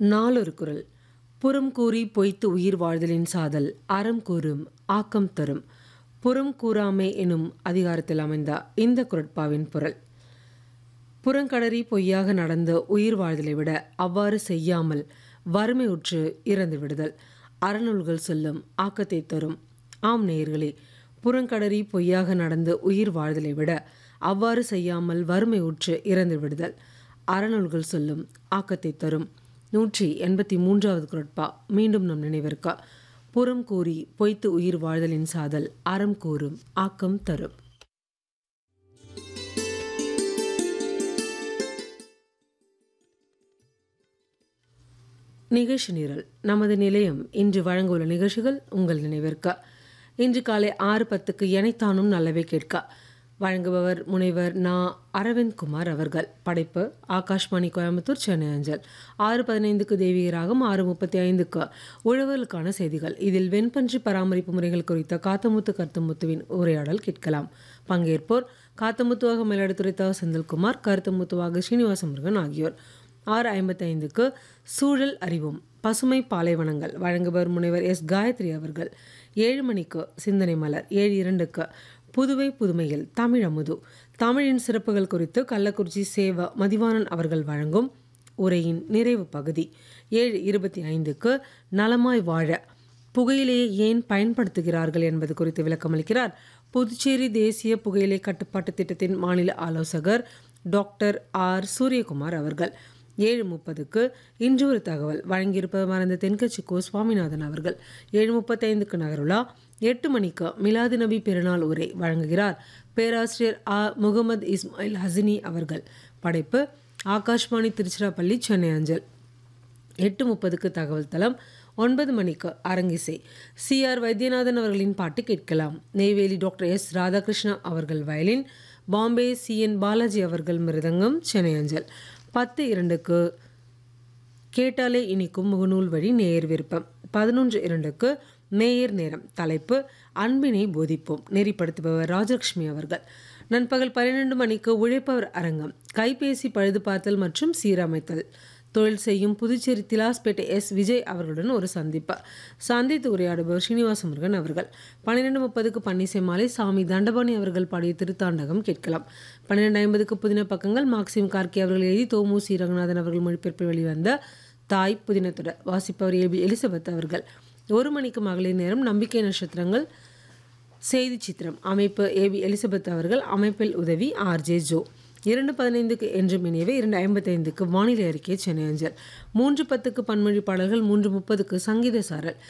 நாளொரு குரல் புறம் கூறி பொய்த்து உயிர் வாழ்தலின் சாதல் அறம் கூறும் ஆக்கம் தரும் புறம் கூறாமை எனும் அதிகாரத்தில் அமைந்த இந்த குரட்பாவின் பொருள் புறங்கடறி பொய்யாக நடந்த உயிர் வாழ்தலை விட அவ்வாறு செய்யாமல் வறுமை உற்று இறந்து விடுதல் அறநூல்கள் சொல்லும் ஆக்கத்தை தரும் ஆம் நேயர்களே புறங்கடறி பொய்யாக நடந்த உயிர் வாழ்தலை விட அவ்வாறு செய்யாமல் வறுமை உற்று இறந்து விடுதல் அறநூல்கள் சொல்லும் ஆக்கத்தை தரும் நூற்றி எண்பத்தி மூன்றாவது குரட்பா மீண்டும் நம் நினைவிற்க புறம் கூறி பொய்த்து உயிர் வாழ்தலின் சாதல் அறம் கூறும் ஆக்கம் தரும் நிகழ்ச்சி நிரல் நமது நிலையம் இன்று வழங்கவுள்ள நிகழ்ச்சிகள் உங்கள் நினைவிற்க இன்று காலை ஆறு பத்துக்கு எனைத்தானும் நல்லவே கேட்க வழங்குபவர் முனைவர் நா அரவிந்த் குமார் அவர்கள் படைப்பு ஆகாஷ்வாணி கோயம்புத்தூர் சென்னை அஞ்சல் ஆறு பதினைந்துக்கு தெய்வீகராகும் ஆறு முப்பத்தி ஐந்துக்கு உழவர்களுக்கான செய்திகள் இதில் வெண்பன்றி பராமரிப்பு முறைகள் குறித்த காத்தமுத்து கருத்துமுத்துவின் உரையாடல் கேட்கலாம் பங்கேற்போர் காத்தமுத்துவாக மயிலாடுதுறை த செந்தில்குமார் கருத்துமுத்துவாக ஸ்ரீனிவாச முருகன் ஆகியோர் ஆறு ஐம்பத்தி ஐந்துக்கு சூழல் அறிவும் பசுமை பாலைவனங்கள் வழங்குபவர் முனைவர் எஸ் காயத்ரி அவர்கள் ஏழு மணிக்கு சிந்தனை மலர் ஏழு இரண்டுக்கு புதுவை புதுமையில் தமிழ் அமுது தமிழின் சிறப்புகள் குறித்து கள்ளக்குறிச்சி சேவ மதிவாணன் அவர்கள் வழங்கும் உரையின் நிறைவு பகுதி ஏழு இருபத்தி ஐந்துக்கு நலமாய் வாழ புகையிலையை ஏன் பயன்படுத்துகிறார்கள் என்பது குறித்து விளக்கமளிக்கிறார் புதுச்சேரி தேசிய புகையிலை கட்டுப்பாட்டு திட்டத்தின் மாநில ஆலோசகர் டாக்டர் ஆர் சூரியகுமார் அவர்கள் ஏழு முப்பதுக்கு இன்று ஒரு தகவல் வழங்கியிருப்பவர் மறந்த தென்கட்சி கோ சுவாமிநாதன் அவர்கள் ஏழு முப்பத்தைந்துக்கு நகருலா எட்டு மணிக்கு மிலாது நபி பெருநாள் உரை வழங்குகிறார் பேராசிரியர் ஆ முகமது இஸ்மாயில் ஹசினி அவர்கள் படைப்பு ஆகாஷ்வாணி திருச்சிராப்பள்ளி சென்னை அஞ்சல் எட்டு முப்பதுக்கு தகவல் தளம் ஒன்பது மணிக்கு அரங்கிசை சி ஆர் வைத்தியநாதன் அவர்களின் பாட்டு கேட்கலாம் நெய்வேலி டாக்டர் எஸ் ராதாகிருஷ்ணா அவர்கள் violin Bombay C N Balaji அவர்கள் மிருதங்கம் சென்னை அஞ்சல் பத்து இரண்டுக்கு கேட்டாலே இனிக்கும் முகநூல் வழி நேயர் விருப்பம் பதினொன்று இரண்டுக்கு நேயர் நேரம் தலைப்பு அன்பினை போதிப்போம் நெறிப்படுத்துபவர் ராஜலட்சுமி அவர்கள் நண்பகல் பன்னிரண்டு மணிக்கு உழைப்பவர் அரங்கம் கைபேசி பழுது பார்த்தல் மற்றும் சீரமைத்தல் தொழில் செய்யும் புதுச்சேரி திலாஸ்பேட்டை எஸ் விஜய் அவர்களுடன் ஒரு சந்திப்பு சந்தித்து உரையாடுபவர் ஸ்ரீனிவாச முருகன் அவர்கள் பன்னிரெண்டு முப்பதுக்கு பன்னிசை மாலை சாமி தண்டபாணி அவர்கள் பாடிய திருத்தாண்டகம் கேட்கலாம் பன்னிரெண்டு ஐம்பதுக்கு புதின பக்கங்கள் மார்க்சிம் கார்கி அவர்கள் எழுதி தோமு சி ரங்கநாதன் அவர்கள் மொழிபெயர்ப்பில் வெளிவந்த தாய் புதினத்துடன் வாசிப்பவர் ஏபி எலிசபெத் அவர்கள் ஒரு மணிக்கு மகளிர் நேரம் நம்பிக்கை நட்சத்திரங்கள் செய்தி சித்திரம் அமைப்பு ஏபி எலிசபெத் அவர்கள் அமைப்பில் உதவி ஆர்ஜே ஜோ இரண்டு பதினைந்துக்கு என்று இணையவே இரண்டு ஐம்பத்தைந்துக்கு வானிலை அறிக்கை சென்னை அஞ்சல் மூன்று பத்துக்கு பன்மொழி பாடல்கள் மூன்று முப்பதுக்கு சங்கீத சாரல்